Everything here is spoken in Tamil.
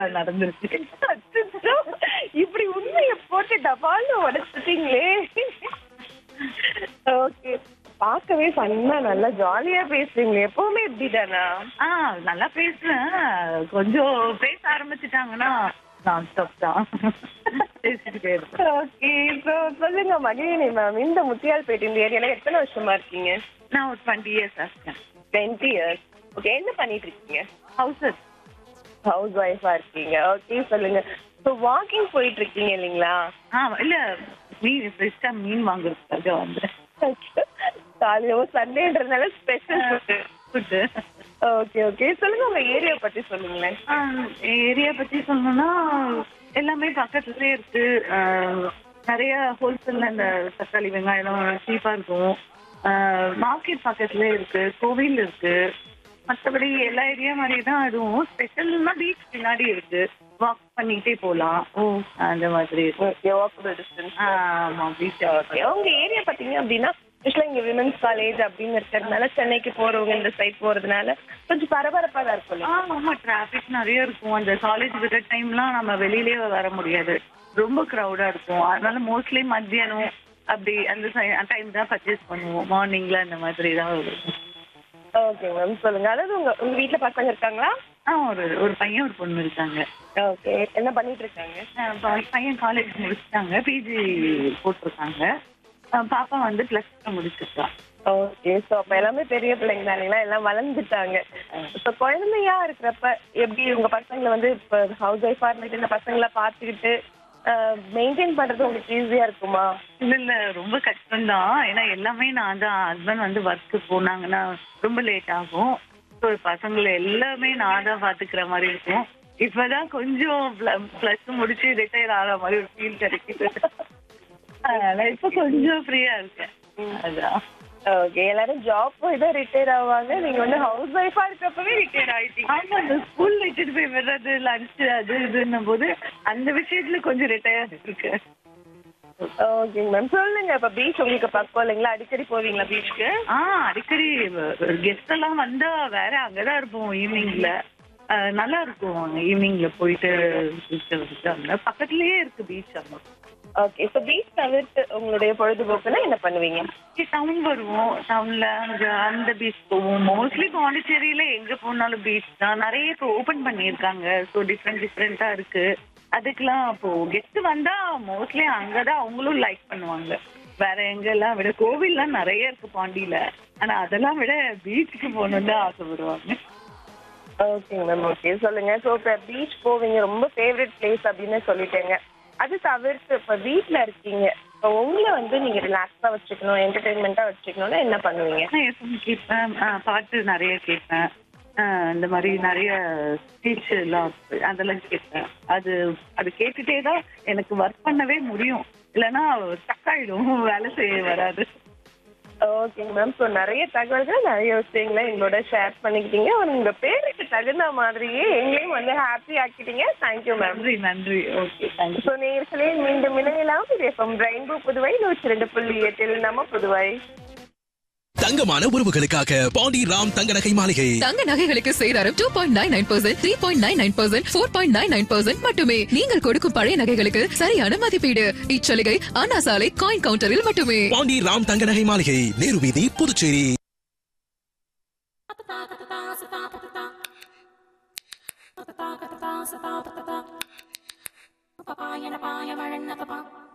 நடந்துருச்சு அச்சச்சோ, இப்படி உண்மையை போட்டு டபால்னு உடைச்சிட்டீங்களே ஓகே பார்க்கவே ஃபன்னா நல்லா ஜாலியா பேசுறீங்களே எப்பவுமே இப்படிதானா ஆ நல்லா பேசுறேன் கொஞ்சம் பேச ஆரம்பிச்சுட்டாங்கன்னா நான் ஸ்டாப் தான் பேசிக்கிட்டே இருப்பேன் ஓகே இப்போ சொல்லுங்க மகிழினி மேம் இந்த முத்தியால்பேட்டை இந்த ஏரியால எத்தனை வருஷமா இருக்கீங்க நான் ஒரு டுவெண்ட்டி இயர்ஸ் ஆச்சேன் டுவெண்ட்டி இயர்ஸ் ஓகே என்ன பண்ணிட்டு இருக்கீங்க ஹவுஸ் ஹவுஸ் ஒய்ஃபா இருக்கீங்க ஓகே சொல்லுங்க இப்போ வாக்கிங் போயிட்டு இருக்கீங்க இல்லைங்களா ஆ இல்ல மீன் ஃப்ரெஷ்ஷா மீன் வாங்குறதுக்காக வந்தேன் காலையில சண்டேன்றதுனால ஸ்பெஷல் ஃபுட்டு ஓகே ஓகே சொல்லுங்க உங்க ஏரியா பத்தி சொல்லுங்களேன் ஏரியா பத்தி சொல்லணும்னா எல்லாமே பக்கத்துலயே இருக்கு ஆ, நிறைய ஹோல்சேல்ல இந்த தக்காளி வெங்காயம் சீப்பா இருக்கும் மார்க்கெட் பக்கத்துலயே இருக்கு கோவில் இருக்கு மற்றபடி எல்லா ஏரியா மாதிரி தான் அதுவும் ஸ்பெஷல்னா பீச் பின்னாடி இருக்கு வாக் பண்ணிக்கிட்டே போகலாம் அந்த மாதிரி இருக்கு ஓகே வாக்கபிள் டிஸ்டன்ஸ் ஆ, ஆமா பீச் ஓகே உங்க ஏரியா பாத்தீங்க அப்படின்னா ஆக்சுவலா இங்க விமன்ஸ் காலேஜ் அப்படின்னு இருக்கிறதுனால சென்னைக்கு போறவங்க இந்த சைட் போறதுனால கொஞ்சம் பரபரப்பா தான் இருக்கும் ஆ, ஆமா டிராபிக் நிறைய இருக்கும் அந்த காலேஜ் விடுற டைம்லாம் நம்ம வெளியிலே வர முடியாது ரொம்ப க்ரௌடா இருக்கும் அதனால மோஸ்ட்லி மத்தியானம் அப்படி அந்த டைம் தான் பர்ச்சேஸ் பண்ணுவோம் மார்னிங்ல அந்த மாதிரி தான் இருக்கும் ஓகே மேம் சொல்லுங்க அதாவது உங்க உங்க வீட்ல பசங்க இருக்காங்களா ஆ ஒரு ஒரு பையன் ஒரு பொண்ணு இருக்காங்க ஓகே என்ன பண்ணிட்டு இருக்காங்க ஆ, ப- பையன் காலேஜ் முடிச்சிட்டாங்க பிஜி போட்டிருக்காங்க ஆ, பாப்பா வந்து பிளஸ் டூ முடிச்சிருக்கா ஓகே ஸோ அப்ப எல்லாமே பெரிய பிள்ளைங்க தானீங்களா எல்லாம் வளர்ந்துட்டாங்க இப்போ குழந்தையா இருக்கிறப்ப எப்படி உங்க பசங்களை வந்து இப்போ ஹவுஸ் ஒய்ஃபா இருந்துட்டு இந்த பசங்களை பார்த்துக்கிட்டு மெயின்டைன் பண்றது உங்களுக்கு ஈஸியா இருக்குமா இல்ல இல்ல ரொம்ப கஷ்டம் தான் ஏன்னா எல்லாமே நான் தான் ஹஸ்பண்ட் வந்து ஒர்க்கு போனாங்கன்னா ரொம்ப லேட் ஆகும் ஸோ பசங்களை எல்லாமே நான் தான் பாத்துக்கிற மாதிரி இருக்கும் இப்பதான் கொஞ்சம் பிளஸ் முடிச்சு ரிட்டையர் ஆகிற மாதிரி ஒரு ஃபீல் கிடைக்குது அதனால இப்ப கொஞ்சம் ஃப்ரீயா இருக்கேன் அதான் ஓகே எல்லாரும் ஜாப் போய் தான் ரிட்டையர் ஆவாங்க நீங்க வந்து ஹவுஸ் ஒய்ஃபா இருக்கிறப்பவே ரிட்டையர் ஆயிட்டீங்க ஆமா அந்த ஸ்கூல் விட்டுட்டு போய் விடுறது லஞ்ச் அது இதுன்னும் போது அந்த விஷயத்துல கொஞ்சம் ரிட்டையர் இருக்கு ஓகேங்க மேம் சொல்லுங்க இப்ப பீச் உங்களுக்கு பக்கம் இல்லைங்களா அடிக்கடி போவீங்களா பீச்சுக்கு ஆ அடிக்கடி கெஸ்ட் எல்லாம் வந்தா வேற அங்கதான் இருப்போம் ஈவினிங்ல நல்லா இருக்கும் ஈவினிங்ல போயிட்டு beach ல வந்துட்டு அங்க பக்கத்துலயே இருக்கு பீச் அங்க ஓகே இப்போ பீச் தவிர்த்து உங்களுடைய பொழுதுபோக்குன்னா என்ன பண்ணுவீங்க டவுன் வருவோம் டவுன்ல அங்க அந்த பீச் போவோம் மோஸ்ட்லி பாண்டிச்சேரியில எங்க போனாலும் பீச் தான் நிறைய இப்போ ஓபன் பண்ணியிருக்காங்க ஸோ டிஃப்ரெண்ட் டிஃப்ரெண்டா இருக்கு அதுக்கெல்லாம் இப்போ கெஸ்ட் வந்தா மோஸ்ட்லி அங்கதான் அவங்களும் லைக் பண்ணுவாங்க வேற எங்கெல்லாம் விட கோவில்லாம் நிறைய இருக்கு பாண்டியில ஆனா அதெல்லாம் விட பீச்சுக்கு போகணும்னு தான் ஆசைப்படுவாங்க ஓகேங்க மேம் ஓகே சொல்லுங்க ஸோ இப்போ பீச் போவீங்க ரொம்ப ஃபேவரட் பிளேஸ் அப்படின்னு சொல்லிட்டேங்க அது தவிர்த்து இப்போ வீட்டில் இருக்கீங்க இப்போ உங்களை வந்து நீங்க ரிலாக்ஸா வச்சுக்கணும் என்டர்டைன்மெண்ட்டாக வச்சுக்கணும்னா என்ன பண்ணுவீங்க நான் எஃப்எம் கேட்பேன் ஆ, பாட்டு நிறைய கேட்பேன் ஆ, இந்த மாதிரி நிறைய ஸ்பீச் எல்லாம் அதெல்லாம் கேட்பேன் அது அது கேட்டுட்டே தான் எனக்கு ஒர்க் பண்ணவே முடியும் இல்லைன்னா ஸ்டக் ஆயிடும் வேலை செய்ய வராது ஓகேங்க மேம் ஸோ நிறைய தகவல்கள் நிறைய விஷயங்களை எங்களோட ஷேர் பண்ணிக்கிட்டீங்க உங்க பேருக்கு தகுந்த மாதிரியே எங்களையும் வந்து ஹாப்பி ஆக்கிட்டீங்க தேங்க்யூ மேம் நன்றி நன்றி ஓகே தேங்க்யூ ஸோ நேர்களே மீண்டும் இணையலாம் இது எஃப்எம் ரெயின்போ புதுவை நூற்றி ரெண்டு புள்ளி எட்டில் நம்ம புதுவை தங்கமான உறவுகளுக்காக பாண்டி ராம் தங்க நகை மாளிகை தங்க நகைகளுக்கு சேதாரம் two point nine nine percent three point nine nine percent four point nine nine percent மட்டுமே நீங்கள் கொடுக்கும் பழைய நகைகளுக்கு சரியான மதிப்பீடு இச்சலுகை அண்ணா சாலை காயின் கவுண்டரில் மட்டுமே பாண்டி ராம் தங்க நகை மாளிகை நேரு வீதி Puducherry Papaya na paya, marin na tapa.